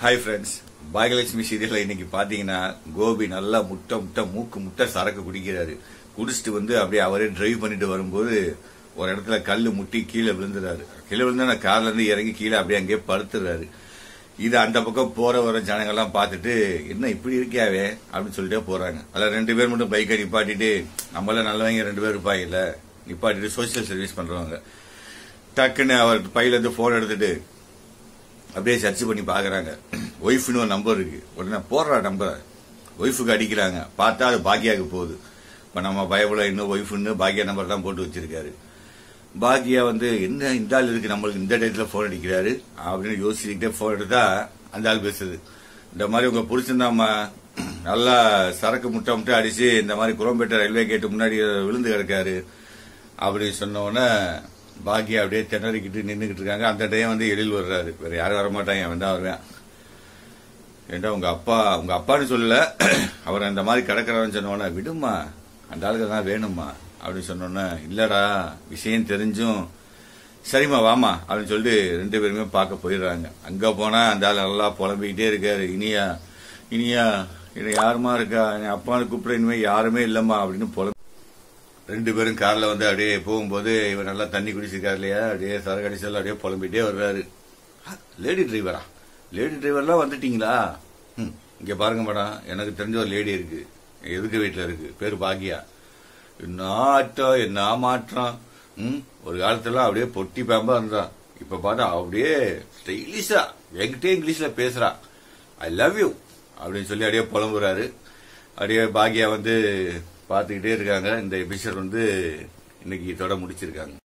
hi friends Bhagyalakshmi சீரியல்ல இன்னைக்கு பாத்தீங்கன்னா கோபி நல்லா முட்டை முட்டை மூக்கு முட்டை சரக்கு குடிக்கிறாரு குடிச்சிட்டு வந்து அப்படியே அவரே டிரைவ் பண்ணிட்டு வரும்போது ஒரு இடத்துல கல்லு முட்டி கீழே விழுந்துறாரு கீழே விழுந்தா கார்ல இருந்து இறங்கி கீழே அப்படியே அங்கேயே படுத்துறாரு இது அந்த பக்கம் போற வர ஜனங்கள்லாம் பார்த்துட்டு என்ன இப்படி இருக்கியாவே அப்படின்னு சொல்லிட்டே போறாங்க அதுல ரெண்டு பேர் மட்டும் பைக்கை நிப்பாட்டிட்டு நம்மள நல்லவங்க ரெண்டு பேர் இருப்பாங்கல்ல நிப்பாட்டிட்டு சோசியல் சர்வீஸ் பண்றவங்க டக்குன்னு அவர் பையில இருந்து போன் எடுத்துட்டு அப்படியே சர்ச் பண்ணி பாக்குறாங்க ஒய்ஃப்னு ஒரு நம்பர் இருக்கு உடனே போடுறா நம்பரை ஒய்ஃபுக்கு அடிக்கிறாங்க பார்த்தா அது பாக்கியாவுக்கு போகுது இப்ப நம்ம பயப்பட இன்னும் ஒய்ஃப்னு பாக்கியா நம்பர் தான் போட்டு வச்சிருக்காரு பாக்கியா வந்து என்ன இந்த ஆள் இருக்கு நம்மளுக்கு இந்த டயத்துல போன் அடிக்கிறாரு அப்படின்னு யோசிச்சுக்கிட்டே போன் எடுத்தா அந்த ஆள் பேசுது இந்த மாதிரி உங்க புருஷன்தாம்மா நல்லா சரக்கு முட்டை முட்டை அடிச்சு இந்த மாதிரி குரோம்பேட்டை ரயில்வே கேட்டு முன்னாடி விழுந்து கிடக்காரு அப்படி சொன்ன உடனே பாக்கியா அப்படியே திணறிக்கிட்டு நின்றுக்கிட்டு இருக்காங்க அந்த டைம் வந்து எழில் வர்றாரு வேற யாரும் வர மாட்டாங்க அவன் தான் வருவேன் ஏண்டா உங்க அப்பா உங்க அப்பான்னு சொல்லல அவர் அந்த மாதிரி கிடக்குறான்னு சொன்னோன்னே விடுமா அந்த ஆளுக்கு தான் வேணுமா அப்படின்னு சொன்னோன்னே இல்லடா விஷயம் தெரிஞ்சும் சரிம்மா வாமா அப்படின்னு சொல்லிட்டு ரெண்டு பேருமே பார்க்க போயிடுறாங்க அங்க போனா அந்த ஆள் நல்லா புலம்பிக்கிட்டே இருக்காரு இனியா இனியா இது யாருமா இருக்கா என் அப்பான்னு கூப்பிட இனிமே யாருமே இல்லம்மா அப்படின்னு புலம் ரெண்டு பேரும் கார்ல வந்து அப்படியே போகும்போது இவர் நல்லா தண்ணி குடிச்சிருக்காரு இல்லையா அப்படியே சரக்கு அடிச்சல அப்படியே புலம்பிட்டே வர்றாரு லேடி டிரைவரா லேடி டிரைவர்லாம் வந்துட்டீங்களா ம், இங்க பாருங்க மேடம் எனக்கு தெரிஞ்ச ஒரு லேடி இருக்கு எதுக்கு வீட்டுல இருக்கு பேரு பாக்கியா என்ன ஆட்டம் என்ன மாற்றம் ம், ஒரு காலத்துல அப்படியே பொட்டி பேம்பா இருந்தா இப்ப பார்த்தா அப்படியே ஸ்டைலிஷா என்கிட்டே இங்கிலீஷ்ல பேசுறா ஐ லவ் யூ அப்படின்னு சொல்லி அப்படியே புலம்புறாரு அப்படியே பாக்கியா வந்து பார்த்துக்கிட்டே இருக்காங்க இந்த எபிசோட் வந்து இன்னைக்கு இதோட முடிச்சிருக்காங்க